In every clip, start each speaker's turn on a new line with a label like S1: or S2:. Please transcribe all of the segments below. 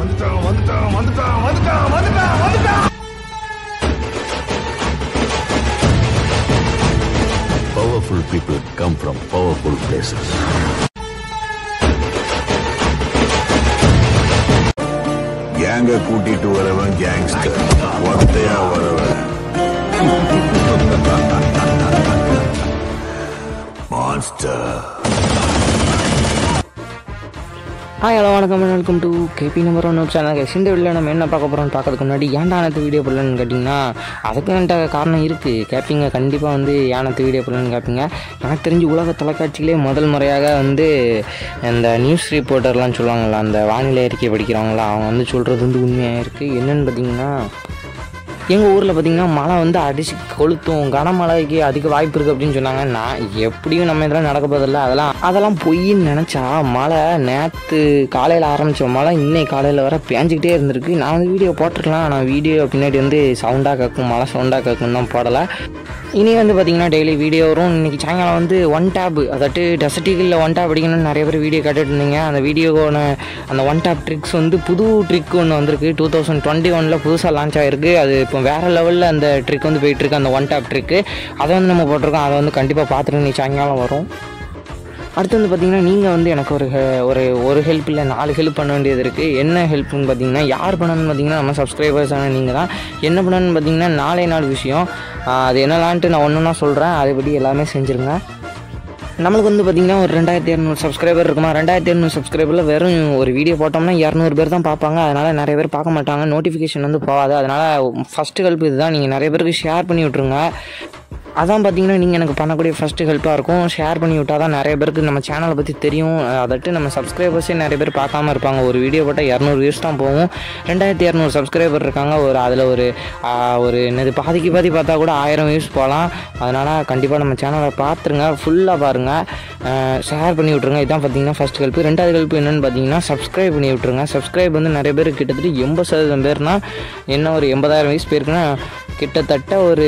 S1: வந்துட்டான் வந்துட்டான் வந்துட்டான் வந்துட்டான் வந்துட்டான் வந்துட்டான்
S2: Powerful people come from powerful places.
S1: கேங்க கூட்டிட்டு வரவன் கேங்ஸ்டர் ஒத்தையா வரவன் மான்ஸ்டர்
S3: ஹாய் ஹலோ வணக்கம் welcome to KP number one channel guys இந்த வீடியோவில் நம்ம என்ன பார்க்க போகிறோம்னு பார்க்கறதுக்கு முன்னாடி ஏன்டா அனைத்து வீடியோ போடலன்னு கேட்டிங்கன்னா அதுக்கு என்கிட்ட காரணம் இருக்குது கேட்பீங்க கண்டிப்பாக வந்து ஏனத்து வீடியோ போடலன்னு கேட்பீங்க எனக்கு தெரிஞ்சு உலக தொலைக்காட்சியிலே முதல் முறையாக வந்து இந்த நியூஸ் ரிப்போர்ட்டர்லாம் சொல்லுவாங்கள்ல அந்த வானிலை அறிக்கை படிக்கிறவங்களா அவங்க வந்து சொல்கிறது வந்து உண்மையாக இருக்குது என்னென்னு பார்த்தீங்கன்னா எங்கள் ஊரில் பார்த்தீங்கன்னா மழை வந்து அடிச்சு கொளுத்தும் கனமழைக்கு அதிக வாய்ப்பு இருக்குது அப்படின்னு சொன்னாங்க நான் எப்படியும் நம்ம இதெல்லாம் நடக்க போதில்ல அதெல்லாம் அதெல்லாம் பொய்ன்னு நினச்சா மழை நேற்று காலையில் ஆரம்பித்த மழை இன்னைக்கு காலையில் வர பேஞ்சிக்கிட்டே இருந்திருக்கு நான் வந்து வீடியோ போட்டிருக்கலாம் ஆனால் வீடியோ பின்னாடி வந்து சவுண்டாக கேட்கும் மழை சவுண்டாக கேட்கும் தான் போடலை இனி வந்து பார்த்தீங்கன்னா டெய்லி வீடியோ வரும் இன்றைக்கி சாயங்காலம் வந்து ஒன் டேப் அதாட்டு டெசர்டிகளில் ஒன் டேப் அடிக்கணும்னு நிறைய பேர் வீடியோ கேட்டுட்டு இருந்தீங்க அந்த வீடியோவோட அந்த ஒன் டேப் ட்ரிக்ஸ் வந்து புது ட்ரிக் ஒன்று வந்திருக்கு டூ தௌசண்ட் டுவெண்ட்டி ஒனில் புதுசாக லான்ச் ஆகிருக்கு அது இப்போ வேறு லெவலில் அந்த ட்ரிக் வந்து போயிட்டுருக்கு அந்த ஒன் டேப் ட்ரிக்கு அதை வந்து நம்ம போட்டிருக்கோம் அதை வந்து கண்டிப்பாக பார்த்துட்டு நீ சாயங்காலம் வரும் அடுத்து வந்து பார்த்தீங்கன்னா நீங்கள் வந்து எனக்கு ஒரு ஹெ- ஒரு ஒரு ஹெல்ப் இல்லை நாலு ஹெல்ப் பண்ண வேண்டியது இருக்குது என்ன ஹெல்ப்னு பார்த்தீங்கன்னா யார் பண்ணணும்னு பார்த்தீங்கன்னா நம்ம சப்ஸ்கிரைபர்ஸான நீங்கள் தான் என்ன பண்ணணும்னு பார்த்தீங்கன்னா நாலே நாலு விஷயம் ஆஹ் அது என்னலான்ட்டு நான் ஒன்று ஒன்றா சொல்கிறேன் அதுபடி எல்லாமே செஞ்சுருங்க நம்மளுக்கு வந்து பார்த்திங்கன்னா ஒரு ரெண்டாயிரத்தி இரநூறு சப்ஸ்கிரைபர் இருக்குமா ரெண்டாயிரத்தி இரநூறு சப்ஸ்கிரைபரில் வெறும் ஒரு வீடியோ போட்டோம்னா இரநூறு பேர் தான் பார்ப்பாங்க அதனால் நிறைய பேர் பார்க்க மாட்டாங்க நோட்டிஃபிகேஷன் வந்து போகாது அதனால் ஃபஸ்ட்டு ஹெல்ப் இதுதான் நீங்கள் நிறைய பேருக்கு ஷேர் பண்ணி விட்ருங்க அதான் பார்த்தீங்கன்னா நீங்கள் எனக்கு பண்ணக்கூடிய ஃபஸ்ட்டு ஹெல்ப்பாக இருக்கும் ஷேர் பண்ணி விட்டால் தான் நிறைய பேருக்கு நம்ம சேனலை பற்றி தெரியும் அதட்டு நம்ம சப்ஸ்கிரைபர்ஸே நிறைய பேர் பார்க்காம இருப்பாங்க ஒரு வீடியோ போட்டால் இரநூறு வியூஸ் தான் போகும் ரெண்டாயிரத்தி இரநூறு சப்ஸ்கிரைபர் இருக்காங்க ஒரு அதில் ஒரு ஆ, ஒரு என்னது பாதிக்கு பாதி பார்த்தா கூட ஆயிரம் வியூஸ் போகலாம் அதனால் கண்டிப்பாக நம்ம சேனலை பார்த்துருங்க ஃபுல்லாக பாருங்கள் ஷேர் பண்ணி விட்ருங்க இதான் பார்த்தீங்கன்னா ஃபஸ்ட் ஹெல்ப் ரெண்டாவது ஹெல்ப் என்னென்னு பார்த்தீங்கன்னா சப்ஸ்கிரைப் பண்ணி விட்ருங்க சப்ஸ்கிரைப் வந்து நிறைய பேர் கிட்டத்தட்ட எண்பது சதவீதம் பேர்னா என்ன ஒரு எண்பதாயிரம் வயசு பேருக்குன்னா கிட்டத்தட்ட ஒரு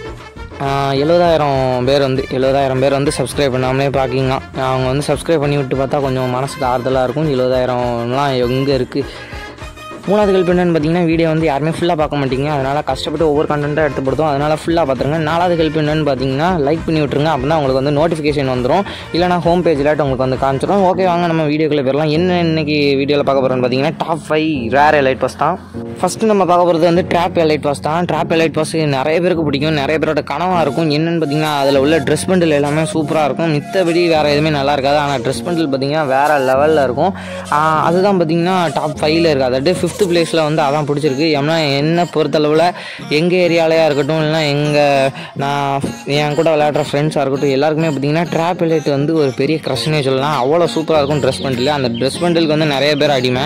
S3: ஆஹ், எழுபதாயிரம் பேர் வந்து எழுபதாயிரம் பேர் வந்து சப்ஸ்கிரைப் பண்ணாமலே பார்க்கிங்க அவங்க வந்து சப்ஸ்கிரைப் பண்ணி விட்டு பார்த்தா கொஞ்சம் மனசுக்கு ஆறுதலாக இருக்கும் எழுபதாயிரம்லாம் எங்கே இருக்குது மூணாவது ஹெல்ப் என்னன்னு பார்த்தீங்கன்னா வீடியோ வந்து யாருமே ஃபுல்லாக பார்க்க மாட்டீங்க அதனால் கஷ்டப்பட்டு ஒவ்வொரு கண்டென்ட்டாக எடுத்து கொடுத்தோம் அதனால் ஃபுல்லாக பார்த்துருங்க நாலாவது ஹெல்ப் என்னன்னு பார்த்தீங்கன்னா லைக் பண்ணி விட்ருங்க அப்போ தான் உங்களுக்கு வந்து நோட்டிஃபிகேஷன் வந்துடும் இல்லைனா ஹோம் பேஜில் உங்களுக்கு வந்து காமிச்சிடும் ஓகே வாங்க நம்ம வீடியோக்குள்ளே போயிடலாம் என்ன இன்னைக்கு வீடியோவில் பார்க்க போகிறோம்னு பார்த்தீங்கன்னா top five rare elite pass தான் ஃபஸ்ட்டு நம்ம பார்க்க போகிறது வந்து ட்ராப் எலைட் பாஸ் தான் ட்ராப் எலைட் பாஸ் நிறைய பேருக்கு பிடிக்கும் நிறைய பேரோட கனவாக இருக்கும் என்னென்னு பார்த்தீங்கன்னா அதில் உள்ள ட்ரெஸ் பண்டில் எல்லாமே சூப்பராக இருக்கும் மித்தபடி வேறு எதுவுமே நல்லா இருக்காது ஆனால் ட்ரெஸ் பண்டில் பார்த்தீங்கன்னா வேறு லெவலில் இருக்கும் ஆஹ் அதுதான் பார்த்தீங்கன்னா டாப் ஃபைவ்ல இருக்குது அதாவது ஃபிஃப்த் பிளேஸில் வந்து அதான் பிடிச்சிருக்கு ஏன்னா என்ன பொறுத்தளவில் எங்கள் ஏரியாலையாக இருக்கட்டும் இல்லைனா எங்கள் நான் என் கூட விளையாடுற ஃப்ரெண்ட்ஸாக இருக்கட்டும் எல்லாருக்குமே பார்த்தீங்கன்னா ட்ராப் எலைட் வந்து ஒரு பெரிய க்ரஷ்னே சொல்லலாம் அவ்வளோ சூப்பராக இருக்கும் ட்ரெஸ் பண்டில் அந்த ட்ரெஸ் பண்டிலுக்கு வந்து நிறைய பேர் அடிமை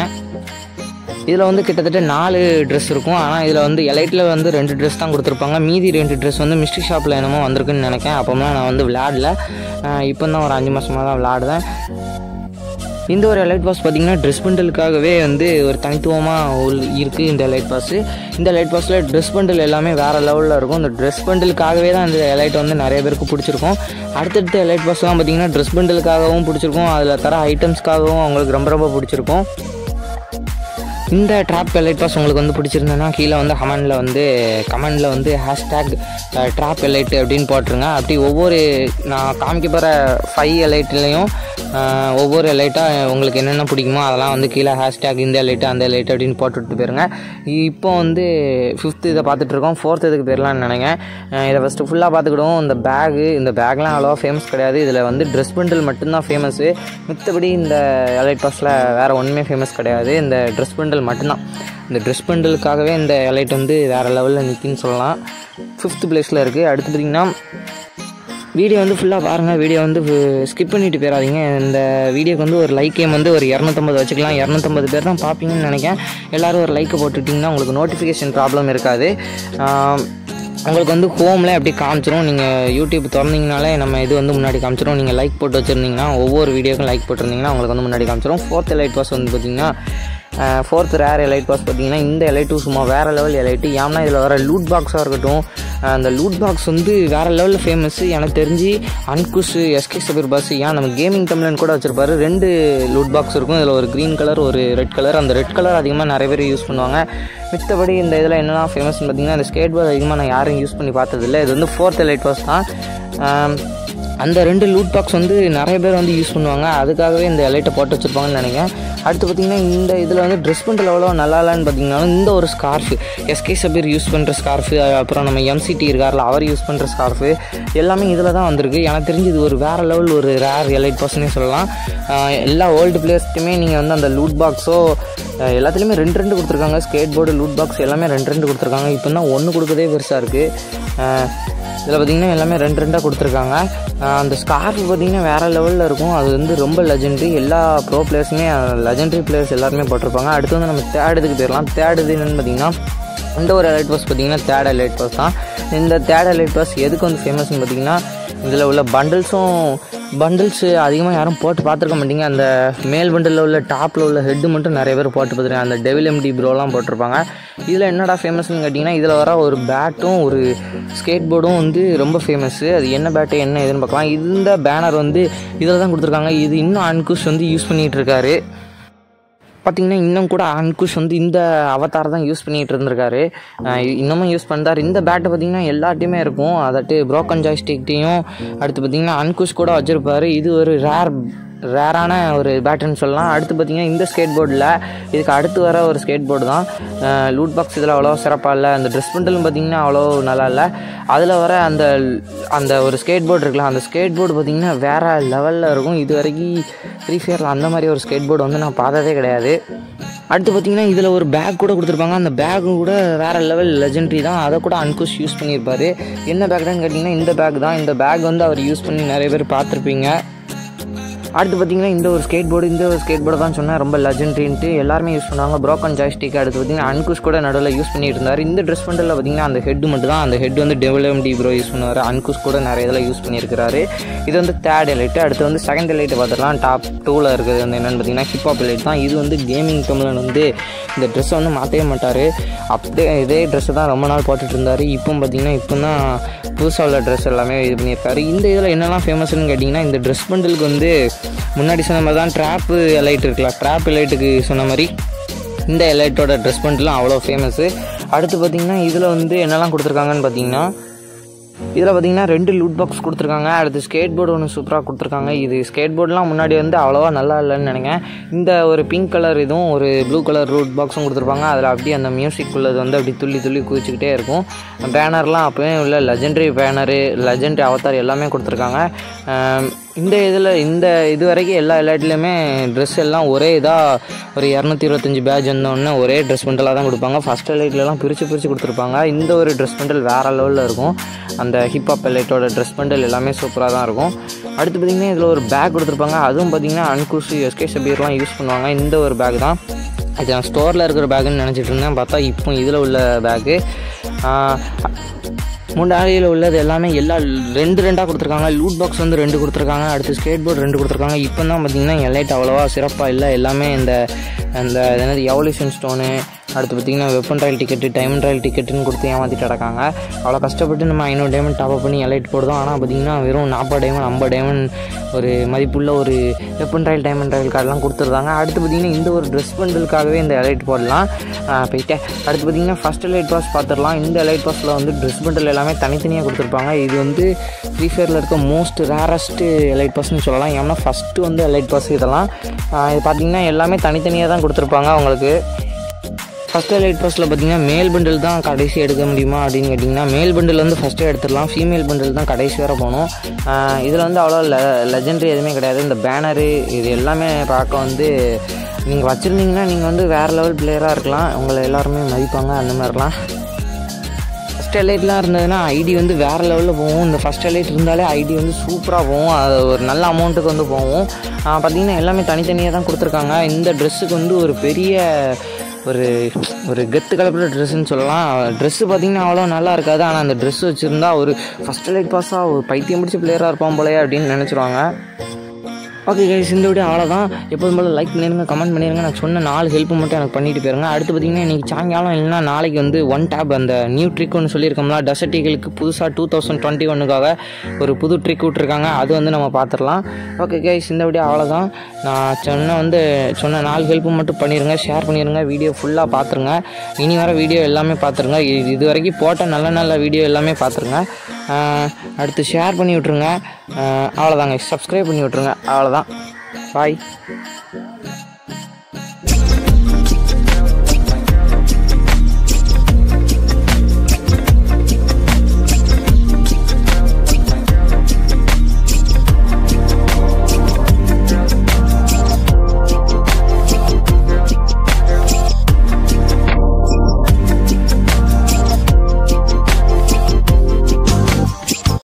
S3: இதில் வந்து கிட்டத்தட்ட நாலு ட்ரெஸ் இருக்கும் ஆனால் இதில் வந்து எலைட்டில் வந்து ரெண்டு ட்ரெஸ் தான் கொடுத்துருப்பாங்க மீதி ரெண்டு ட்ரெஸ் வந்து மிஸ்ட்ரி ஷாப்பில் என்னமோ வந்திருக்குன்னு நினைக்கிறேன் அப்போலாம் நான் வந்து விளையாடல இப்போ தான் ஒரு அஞ்சு மாதமாக தான் விளையாடுறேன் இந்த ஒரு எலைட் பாஸ் பார்த்தீங்கன்னா ட்ரெஸ் பண்டலுக்காகவே வந்து ஒரு தனித்துவமாக இருக்குது இந்த எலைட் பாஸ் இந்த எலைட் பாஸில் ட்ரெஸ் பண்டல் எல்லாமே வேறு லெவலில் இருக்கும் இந்த ட்ரெஸ் பண்டலுக்காகவே தான் இந்த எலைட் வந்து நிறைய பேருக்கு பிடிச்சிருக்கும் அடுத்தடுத்த எலைட் பாஸ்லாம் பார்த்தீங்கன்னா ட்ரெஸ் பண்டலுக்காகவும் பிடிச்சிருக்கும் அதில் தர ஐட்டம்ஸ்க்காகவும் அவங்களுக்கு ரொம்ப ரொம்ப பிடிச்சிருக்கும் இந்த ட்ராப் எலைட் பாஸ் உங்களுக்கு வந்து பிடிச்சிருந்தேன்னா கீழே வந்து கமெண்டில் வந்து கமெண்டில் வந்து ஹேஷ்டேக் ட்ராப் எலைட் அப்படின்னு போட்டுருங்க அப்படி ஒவ்வொரு நான் காமிக்க போகிற ஃபைவ் எலைட்லேயும் ஒவ்வொரு எலைட்டாக உங்களுக்கு என்னென்ன பிடிக்குமோ அதெல்லாம் வந்து கீழே ஹேஷ்டேக் இந்த எலைட்டு அந்த எலைட் அப்படின்னு போட்டுவிட்டு போயிருங்க இப்போ வந்து ஃபிஃப்த்து இதை பார்த்துட்டு இருக்கோம் ஃபோர்த் இதுக்கு போயிடலாம்னு நினைக்கிறேன் அஹ் இதை ஃபஸ்ட்டு ஃபுல்லாக பார்த்துக்கிடுவோம் இந்த பேகு இந்த பேக்லாம் அவ்வளோவா ஃபேமஸ் கிடையாது இதில் வந்து ட்ரெஸ் பண்டில் மட்டும்தான் ஃபேமஸ்ஸு மித்தபடி இந்த எலைட் பாஸில் வேறு ஒன்றுமே ஃபேமஸ் கிடையாது இந்த ட்ரெஸ் பண்டில் மட்டும்தான் இந்த ட்ரெஸ் பண்டலுக்காகவே இந்த எலைட் வந்து வேறு லெவலில் நிற்கின்னு சொல்லலாம் ஃபிஃப்த் பிளேஸில் இருக்குது அடுத்து பார்த்திங்கன்னா வீடியோ வந்து ஃபுல்லாக பாருங்கள் வீடியோ வந்து ஸ்கிப் பண்ணிட்டு போயிடாதீங்க இந்த வீடியோக்கு வந்து ஒரு லைக் கேம் வந்து ஒரு இரநூத்தம்பது வச்சுக்கலாம் இரநூத்தம்பது பேர் தான் பார்ப்பீங்கன்னு நினைக்கிறேன் எல்லோரும் ஒரு லைக்கை போட்டுட்டிங்கன்னா உங்களுக்கு நோட்டிஃபிகேஷன் ப்ராப்ளம் இருக்காது ஆம், உங்களுக்கு வந்து ஹோமில் அப்படி காமிச்சிரும் நீங்கள் யூடியூப் திறந்தீங்கனாலே நம்ம இது வந்து முன்னாடி காமிச்சிரும் நீங்கள் லைக் போட்டு வச்சுருந்தீங்கன்னா ஒவ்வொரு வீடியோக்கும் லைக் போட்டிருந்தீங்கன்னா உங்களுக்கு வந்து முன்னாடி காமிச்சிரும் ஃபோர்த் லைட் பாஸ் வந்து பார்த்தீங்கன்னா ஃபோர்த் ரேர் எலைட் பாஸ் பார்த்தீங்கன்னா இந்த எலைட்டும் சும்மா வேறு லெவல் எலைட்டு ஏன்னா இதில் வர லூட் பாக்ஸாக இருக்கட்டும் அந்த லூட் பாக்ஸ் வந்து வேறு லெவலில் ஃபேமஸ் எனக்கு தெரிஞ்சு அன்குஷ் எஸ்கே சபீர் பாஸ் ஏன் நம்ம கேமிங் தமிழன் கூட வச்சுருப்பாரு ரெண்டு லூட் பாக்ஸ் இருக்கும் இதில் ஒரு க்ரீன் கலர் ஒரு ரெட் கலர் அந்த ரெட் கலர் அதிகமாக நிறைய பேர் யூஸ் பண்ணுவாங்க மித்தபடி இந்த இதில் என்னெல்லாம் ஃபேமஸ்னு பார்த்தீங்கன்னா இந்த ஸ்கேட் பால் அதிகமாக நான் யாரும் யூஸ் பண்ணி பார்த்ததில்ல இது வந்து ஃபோர்த் லைட் பாஸ் தான் ஆம், அந்த ரெண்டு லூட் பாக்ஸ் வந்து நிறைய பேர் வந்து யூஸ் பண்ணுவாங்க அதுக்காகவே இந்த எலைட்டை போட்டு வச்சுருப்பாங்கன்னு நினைக்கிறேன் அடுத்து பார்த்தீங்கன்னா இந்த இதில் வந்து ட்ரெஸ் பண்ணுறது எவ்வளோ நல்லா இல்லைன்னு பார்த்தீங்கன்னா இந்த ஒரு ஸ்கார்ஃப் எஸ்கே சபீர் யூஸ் பண்ணுற ஸ்கார்ஃபு அப்புறம் நம்ம எம்சிடி இருக்கார்ல அவர் யூஸ் பண்ணுற ஸ்கார்ஃபு எல்லாமே இதில் தான் வந்திருக்கு எனக்கு தெரிஞ்சு இது ஒரு வேறு லெவல் ஒரு ரேர் எலைட் பர்சனே சொல்லலாம் ஆஹ் எல்லா ஓல்டு பிளேயர்ஸ்க்குமே நீங்கள் வந்து அந்த லூட் பாக்ஸோ எல்லாத்துலேயுமே ரெண்டு ரெண்டு கொடுத்துருக்காங்க ஸ்கேட் போர்டு லூட் பாக்ஸ் எல்லாமே ரெண்டு ரெண்டு கொடுத்துருக்காங்க இப்போ தான் ஒன்று கொடுக்கதே பெருசாக இருக்குது இதில் பார்த்தீங்கன்னா எல்லாமே ரெண்டு ரெண்டாக கொடுத்துருக்காங்க ஆஹ் அந்த ஸ்கார்ஃப் பார்த்தீங்கன்னா வேறு லெவலில் இருக்கும் அது வந்து ரொம்ப லெஜெண்டரி எல்லா ப்ரோ பிளேயர்ஸுமே லெஜெண்டரி பிளேயர்ஸ் எல்லாருமே போட்டிருப்பாங்க அடுத்து வந்து நம்ம தேர்ட் இதுக்கு போயிடலாம் தேர்ட் இது என்னென்னு பார்த்தீங்கன்னா இந்த ஒரு எலைட் பாஸ் பார்த்தீங்கன்னா தேர்ட் எலைட் பாஸ் தான் இந்த தேர்ட் எலைட் பாஸ் எதுக்கு வந்து ஃபேமஸ்னு பார்த்தீங்கன்னா இதில் உள்ள பண்டில்ஸும் பண்டில்ஸ் அதிகமாக யாரும் போட்டு பார்த்துருக்க மாட்டீங்க அந்த மேல் பண்டிலில் உள்ள டாப்பில் உள்ள ஹெட்டு மட்டும் நிறைய பேர் போட்டு பார்த்துருக்காங்க அந்த டெவில் எம்டி ப்ரோலாம் போட்டிருப்பாங்க இதில் என்னடா ஃபேமஸ்னு கேட்டிங்கன்னா இதில் வர ஒரு பேட்டும் ஒரு ஸ்கேட் போர்டும் வந்து ரொம்ப ஃபேமஸ்ஸு அது என்ன பேட்டு என்ன ஏதுன்னு பார்க்கலாம் இந்த பேனர் வந்து இதில் தான் கொடுத்துருக்காங்க இது இன்னும் அன்குஷ் வந்து யூஸ் பண்ணிகிட்டு இருக்காரு பார்த்தீங்கன்னா இன்னும் கூட அன்குஷ் வந்து இந்த அவதார் தான் யூஸ் பண்ணிகிட்டு இருந்திருக்காரு அஹ் இ- இன்னமும் யூஸ் பண்ணுறாரு இந்த பேட்டை பார்த்தீங்கன்னா எல்லாட்டையுமே இருக்கும் அதாட்டு ப்ரோக்கன் ஜாய்ஸ்டிக்டையும் அடுத்து பார்த்தீங்கன்னா அன்குஷ் கூட வச்சுருப்பாரு இது ஒரு ரேர் ரேரான ஒரு பேட்டுன்னு சொல்லலாம் அடுத்து பார்த்தீங்கன்னா இந்த ஸ்கேட் போர்டில் இதுக்கு அடுத்து வர ஒரு ஸ்கேட் போர்டு தான் லூட் பாக்ஸ் இதில் அவ்வளோ சிறப்பாக இல்லை அந்த ட்ரெஸ் பண்டலும் பார்த்தீங்கன்னா அவ்வளோ நல்லா இல்லை அதில் வர அந்த அந்த ஒரு ஸ்கேட் போர்டு இருக்குல்ல அந்த ஸ்கேட் போர்டு பார்த்தீங்கன்னா வேறு லெவலில் இருக்கும் இது வரைக்கும் ஃப்ரீ ஃபயரில் அந்த மாதிரி ஒரு ஸ்கேட் போர்டு வந்து நான் பார்த்ததே கிடையாது அடுத்து பார்த்தீங்கன்னா இதில் ஒரு பேக் கூட கொடுத்துருப்பாங்க அந்த பேக் கூட வேறு லெவல் லெஜெண்டரி தான் அதை கூட அன்குஷ் யூஸ் பண்ணியிருப்பாரு என்ன பேக் தான் கேட்டிங்கன்னா இந்த பேக் தான் இந்த பேக் வந்து அவர் யூஸ் பண்ணி நிறைய பேர் பார்த்துருப்பீங்க அடுத்து பார்த்தீங்கன்னா இந்த ஒரு ஸ்கேட் போர்டு இந்த ஒரு ஸ்கேட் போர்டு தான் சொன்னேன் ரொம்ப லெஜெண்ட்ரின்ட்டு எல்லாருமே யூஸ் பண்ணுவாங்க ப்ரோக்கன் ஜாய்ஸ்டிக் அடுத்து பார்த்தீங்கன்னா அன்குஷ் கூட நடுவில் யூஸ் பண்ணிட்டு இருந்தார் இந்த ட்ரெஸ் பண்டில் பார்த்தீங்கன்னா அந்த ஹெட் மட்டும் தான் அந்த ஹெட் வந்து டெவலம் டி ப்ரோ யூஸ் பண்ணுவார் அன்குஷ் கூட நிறைய இதில் யூஸ் பண்ணியிருக்கிறாரு இது வந்து தேர்ட் எலைட்டு அடுத்து வந்து செகண்ட் எலைட்டு பார்த்துக்கலாம் டாப் டூவில் இருக்குது வந்து என்னென்னு பார்த்தீங்கன்னா ஹிப்ஹாப் எலைட் தான் இது வந்து கேமிங் தமிழன் வந்து இந்த ட்ரெஸ்ஸை வந்து மாற்றவே மாட்டார் அப்படியே இதே ட்ரெஸ்ஸை தான் ரொம்ப நாள் போட்டுட்டு இருந்தார் இப்போ பார்த்தீங்கன்னா இப்போ தான் புதுசாக உள்ள ட்ரெஸ் எல்லாமே இது பண்ணியிருக்காரு இந்த இதில் என்னெல்லாம் ஃபேமஸ்னு கேட்டிங்கன்னா இந்த ட்ரெஸ் பண்டிலுக்கு வந்து முன்னாடி சொன்ன மாதிரி தான் ட்ராப்பு எலைட் இருக்குல்ல ட்ராப் எலைட்டுக்கு சொன்ன மாதிரி இந்த எலைட்டோட ட்ரெஸ் பண்டிலும் அவ்வளோ ஃபேமஸ்ஸு அடுத்து பார்த்தீங்கன்னா இதில் வந்து என்னெல்லாம் கொடுத்துருக்காங்கன்னு பார்த்தீங்கன்னா இதில் பார்த்தீங்கன்னா ரெண்டு லூட் பாக்ஸ் கொடுத்துருக்காங்க அடுத்து ஸ்கேட் போர்டு ஒன்று சூப்பராக கொடுத்துருக்காங்க இது ஸ்கேட் போர்டுலாம் முன்னாடி வந்து அவ்வளோவா நல்லா இல்லைன்னு நினைக்கிறேன் இந்த ஒரு பிங்க் கலர் இதுவும் ஒரு ப்ளூ கலர் லூட் பாக்ஸும் கொடுத்துருப்பாங்க அதில் அப்படியே அந்த மியூசிக் உள்ளது வந்து அப்படி துள்ளி துள்ளி குதிச்சுக்கிட்டே இருக்கும் பேனர்லாம் அப்போவே உள்ள லெஜெண்டரி பேனரு லெஜெண்டரி அவதார் எல்லாமே கொடுத்துருக்காங்க ஆம், இந்த இதில் இந்த இது வரைக்கும் எல்லா எல்லாத்துலேயுமே ட்ரெஸ் எல்லாம் ஒரே இதாக ஒரு இரநூத்தி இருபத்தஞ்சி பேட்ச் வந்தோடனே ஒரே ட்ரெஸ் பண்டலாக தான் கொடுப்பாங்க ஃபஸ்ட் எலைட்லலாம் பிரித்து பிரித்து கொடுத்துருப்பாங்க இந்த ஒரு ட்ரெஸ் பண்டல் வேறு லெவலில் இருக்கும் அந்த ஹிப்ஹாப் எலைட்டோட ட்ரெஸ் பண்டல் எல்லாமே சூப்பராக தான் இருக்கும் அடுத்து பார்த்திங்கன்னா இதில் ஒரு பேக் கொடுத்துருப்பாங்க அதுவும் பார்த்திங்கன்னா அன்குஷு எஸ்கே சபீர்லாம் யூஸ் பண்ணுவாங்க இந்த ஒரு பேக் தான் இது நான் ஸ்டோரில் இருக்கிற பேக்குன்னு நினச்சிட்டு இருந்தேன் பார்த்தா இப்போ இதில் உள்ள பேக்கு முன்னாடியில் உள்ளது எல்லாமே எல்லா ரெண்டு ரெண்டாக கொடுத்துருக்காங்க லூட் பாக்ஸ் வந்து ரெண்டு கொடுத்துருக்காங்க அடுத்து ஸ்கேட் போர்டு ரெண்டு கொடுத்துருக்காங்க இப்போ தான் பார்த்தீங்கன்னா எலைட் அவ்வளோவா சிறப்பாக இல்லை எல்லாமே இந்த இந்த என்னது எவல்யூஷன் ஸ்டோனு அடுத்து பார்த்தீங்கன்னா weapon trial ticket diamond trial டிக்கெட்டுன்னு கொடுத்து ஏமாற்றிட்டு கிடக்காங்க அவ்வளோ கஷ்டப்பட்டு நம்ம ஐநூறு டைமண்ட் டாப் பண்ணி எலைட் போடுதோம் ஆனால் பார்த்தீங்கன்னா வெறும் நாற்பது டைமண்ட் ஐம்பது டைமண்ட் ஒரு மதிப்புள்ள ஒரு வெப்பன் ட்ரையல் டைமண்ட் ட்ரையல் கார்டெலாம் கொடுத்துருந்தாங்க அடுத்து பார்த்தீங்கன்னா இந்த ஒரு ட்ரெஸ் பண்டலுக்காகவே இந்த எலைட் போடலாம் ஆஹ் போயிட்டேன் அடுத்து பார்த்தீங்கன்னா ஃபஸ்ட் எலைட் பாஸ் பார்த்துடலாம் இந்த எலைட் பாஸில் வந்து ட்ரெஸ் பண்டல் எல்லாமே தனித்தனியாக கொடுத்துருப்பாங்க இது வந்து ஃப்ரீ ஃபயரில் இருக்க மோஸ்ட் ரேரஸ்ட்டு எலைட் பாஸ்னு சொல்லலாம் ஏன்னா ஃபஸ்ட்டு வந்து எலைட் பாஸ் இதெல்லாம் ஆஹ் இது பார்த்தீங்கன்னா எல்லாமே தனித்தனியாக தான் கொடுத்துருப்பாங்க அவங்களுக்கு ஃபஸ்ட் எலைட் பாஸில் பார்த்தீங்கன்னா மேல் பண்டில் தான் கடைசி எடுக்க முடியுமா அப்படின்னு கேட்டிங்கன்னா மேல் பண்டில் வந்து ஃபஸ்ட்டே எடுத்துடலாம் ஃபீமேல் பண்டில் தான் கடைசி வரை போகணும் இதில் வந்து அவ்வளோ லெ லெஜெண்டரி எதுவுமே கிடையாது இந்த பேனரு இது எல்லாமே பார்க்க வந்து நீங்கள் வச்சுருந்தீங்கன்னா நீங்கள் வந்து வேறு லெவல் பிளேயராக இருக்கலாம் உங்களை எல்லாருமே மதிப்பாங்க அந்த மாதிரிலாம் ஃபஸ்ட் எலைட்லாம் இருந்ததுன்னா ஐடி வந்து வேறு லெவலில் போகும் இந்த ஃபஸ்ட் எலைட் இருந்தாலே ஐடி வந்து சூப்பராக போகும் அது ஒரு நல்ல அமௌண்ட்டுக்கு வந்து போகும் பார்த்தீங்கன்னா எல்லாமே தனித்தனியாக தான் கொடுத்துருக்காங்க இந்த ட்ரெஸ்ஸுக்கு வந்து ஒரு பெரிய ஒரு ஒரு கெத்து கலப்புற ட்ரெஸ்ஸுன்னு சொல்லலாம் ட்ரெஸ்ஸு பார்த்தீங்கன்னா அவ்வளோ நல்லா இருக்காது ஆனால் அந்த ட்ரெஸ் வச்சுருந்தா ஒரு ஃபஸ்ட் எலைட் பாஸாக ஒரு பைத்தியம் பிடிச்ச பிளேயராக இருப்பான் போலயே அப்படின்னு நினச்சிருவாங்க ஓகே கைஸ் இந்த வீடியோ அவ்வளோதான் எப்போதும் போல் லைக் பண்ணிடுங்க கமெண்ட் பண்ணிடுங்க நான் சொன்ன நாலு ஹெல்ப் மட்டும் எனக்கு பண்ணிட்டு போயிருங்க அடுத்து பார்த்தீங்கன்னா இன்றைக்கி சாயங்காலம் இல்லைன்னா நாளைக்கு வந்து ஒன் டேப் அந்த நியூ ட்ரிக் ஒன்று சொல்லியிருக்கோம்ல டசர்டிகளுக்கு புதுசாக டூ தௌசண்ட் டுவெண்ட்டி ஒன்றுக்காக ஒரு புது ட்ரிக் விட்ருக்காங்க அது வந்து நம்ம பார்த்துடலாம் ஓகே கைஸ் இந்த வீடியோ அவ்வளோதான் நான் சொன்ன வந்து சொன்ன நாலு ஹெல்ப் மட்டும் பண்ணிடுங்க ஷேர் பண்ணிடுங்க வீடியோ ஃபுல்லாக பார்த்துருங்க இனி வர வீடியோ எல்லாமே பார்த்துருங்க இது இது வரைக்கும் போட்ட நல்ல நல்ல வீடியோ எல்லாமே பார்த்துருங்க ஆஹ் அடுத்து ஷேர் பண்ணி விட்ருங்க ஆஹ் அவ்வளோதாங்க சப்ஸ்கிரைப் பண்ணி விட்ருங்க அவ்வளோதான் பாய்